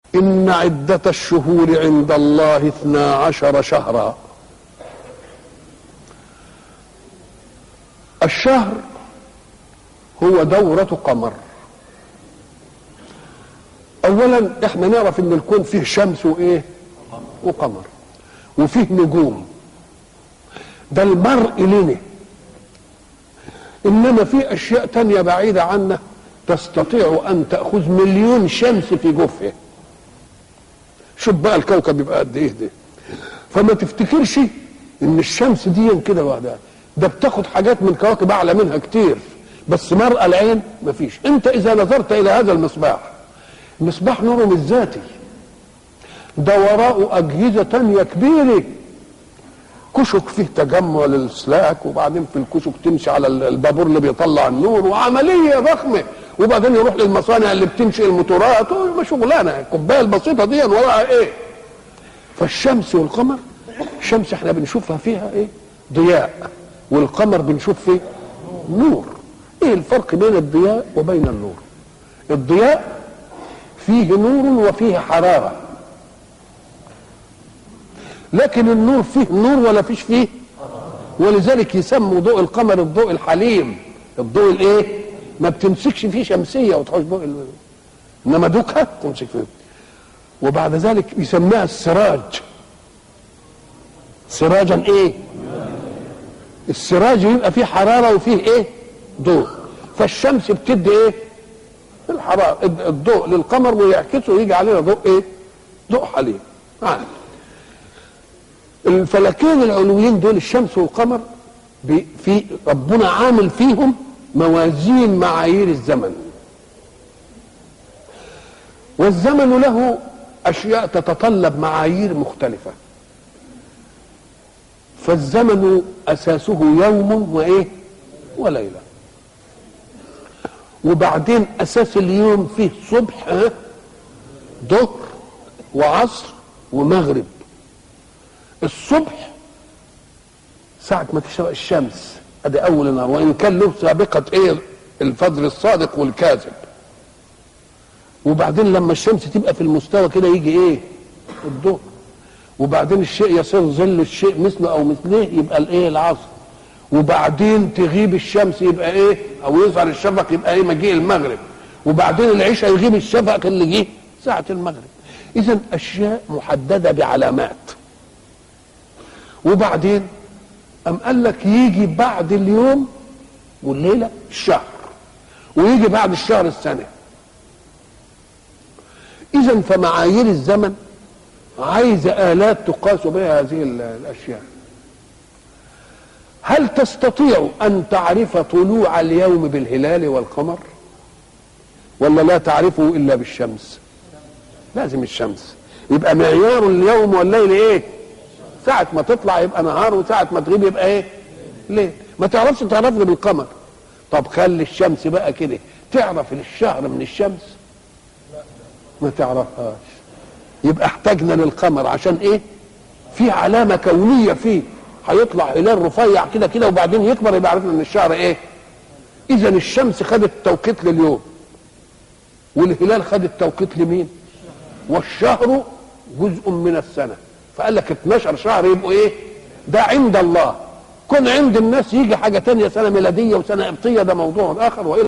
إن عدة الشهور عند الله اثنا عشر شهرا الشهر هو دورة قمر أولا احنا نعرف إن الكون فيه شمس وإيه وقمر وفيه نجوم ده المرء لنا إنما في أشياء تانية بعيدة عنا تستطيع أن تأخذ مليون شمس في جوفها شوف بقى الكوكب يبقى قد ايه ده فما تفتكرش ان الشمس دي كده لوحدها ده بتاخد حاجات من كواكب اعلى منها كتير بس مرأى العين مفيش انت اذا نظرت الى هذا المصباح المصباح نوره مش ذاتي ده وراءه اجهزه تانية كبيره كشك فيه تجمع للسلاك وبعدين في الكشك تمشي على البابور اللي بيطلع النور وعمليه ضخمه وبعدين يروح للمصانع اللي بتنشئ الموتورات شغلانه الكوبايه البسيطه دي وراها ايه فالشمس والقمر الشمس احنا بنشوفها فيها ايه ضياء والقمر بنشوف فيه نور ايه الفرق بين الضياء وبين النور الضياء فيه نور وفيه حراره لكن النور فيه نور ولا فيش فيه ولذلك يسموا ضوء القمر الضوء الحليم الضوء الايه ما بتمسكش فيه شمسيه وتحوش ضوء ال... انما دوكها تمسك فيه وبعد ذلك يسميها السراج سراجا ايه السراج يبقى فيه حراره وفيه ايه ضوء فالشمس بتدي ايه الحراره الضوء للقمر ويعكسه ويجي علينا ضوء ايه ضوء حليم آه. الفلكين العلويين دول الشمس والقمر في ربنا عامل فيهم موازين معايير الزمن والزمن له اشياء تتطلب معايير مختلفه فالزمن اساسه يوم وايه وليله وبعدين اساس اليوم فيه صبح ها ظهر وعصر ومغرب الصبح ساعة ما تشرق الشمس ادي اول النهار وان كان له سابقة ايه الفجر الصادق والكاذب وبعدين لما الشمس تبقى في المستوى كده يجي ايه الظهر وبعدين الشيء يصير ظل الشيء مثله او مثليه يبقى الايه العصر وبعدين تغيب الشمس يبقى ايه او يظهر الشفق يبقى ايه مجيء المغرب وبعدين العشاء يغيب الشفق اللي جه ساعة المغرب اذا اشياء محددة بعلامات وبعدين أم قال لك يجي بعد اليوم والليلة الشهر ويجي بعد الشهر السنة إذا فمعايير الزمن عايزة آلات تقاس بها هذه الأشياء هل تستطيع أن تعرف طلوع اليوم بالهلال والقمر ولا لا تعرفه إلا بالشمس لازم الشمس يبقى معيار اليوم والليل إيه ساعة ما تطلع يبقى نهار وساعة ما تغيب يبقى ايه؟ ليل ما تعرفش تعرفني بالقمر طب خلي الشمس بقى كده تعرف الشهر من الشمس ما تعرفهاش يبقى احتاجنا للقمر عشان ايه؟ في علامة كونية فيه هيطلع هلال رفيع كده كده وبعدين يكبر يبقى عرفنا ان الشهر ايه؟ اذا الشمس خدت توقيت لليوم والهلال خد التوقيت لمين؟ والشهر جزء من السنه فقال لك 12 شهر يبقوا ايه ده عند الله كن عند الناس يجي حاجه تانية سنه ميلاديه وسنه قبطيه ده موضوع اخر والى